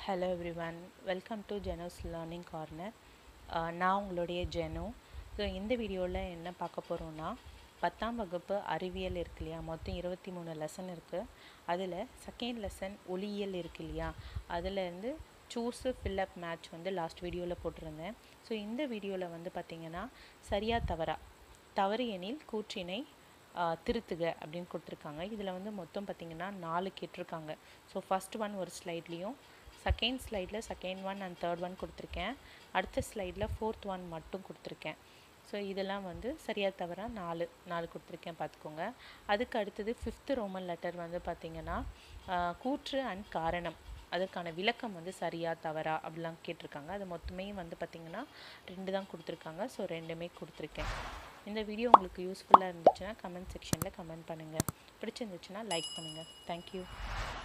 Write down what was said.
hello everyone welcome to Jeno's learning corner நான் உங்களுடைய ஜெனோ so இந்த வீடியோவில் என்ன பார்க்க போகிறோன்னா பத்தாம் வகுப்பு அறிவியல் இருக்கு இல்லையா மொத்தம் இருபத்தி மூணு லெசன் இருக்குது அதில் செகண்ட் லெசன் ஒளியியல் இருக்கு இல்லையா அதுலேருந்து சூஸு ஃபில்லப் மேட்ச் வந்து லாஸ்ட் வீடியோவில் போட்டிருந்தேன் ஸோ இந்த வீடியோவில் வந்து பார்த்திங்கன்னா சரியா தவறா தவறு எனில் கூற்றினை ஆஹ், திருத்துக அப்படின்னு கொடுத்துருக்காங்க இதில் வந்து மொத்தம் பார்த்திங்கன்னா நாலு கேட்டிருக்காங்க ஸோ ஃபஸ்ட் ஒன் ஒரு ஸ்லைட்லேயும் செகண்ட் ஸ்லைடில் second one and third one கொடுத்துருக்கேன் அடுத்த ஸ்லைடில் ஃபோர்த் ஒன் மட்டும் கொடுத்துருக்கேன் ஸோ இதெல்லாம் வந்து சரியா தவிர நாலு நாலு கொடுத்துருக்கேன் பார்த்துக்கோங்க அதுக்கு அடுத்தது ஃபிஃப்த்து ரோமன் லெட்டர் வந்து பார்த்திங்கன்னா ஆஹ், கூற்று அண்ட் காரணம் அதற்கான விளக்கம் வந்து சரியா தவறா அப்படிலாம் கேட்டிருக்காங்க அது மொத்தமே வந்து பார்த்திங்கன்னா ரெண்டு தான் கொடுத்துருக்காங்க ஸோ ரெண்டுமே கொடுத்துருக்கேன் இந்த வீடியோ உங்களுக்கு யூஸ்ஃபுல்லாக இருந்துச்சுன்னா கமெண்ட் செக்ஷனில் கமெண்ட் பண்ணுங்கள் பிடிச்சிருந்துச்சுன்னா லைக் பண்ணுங்கள் தேங்க்யூ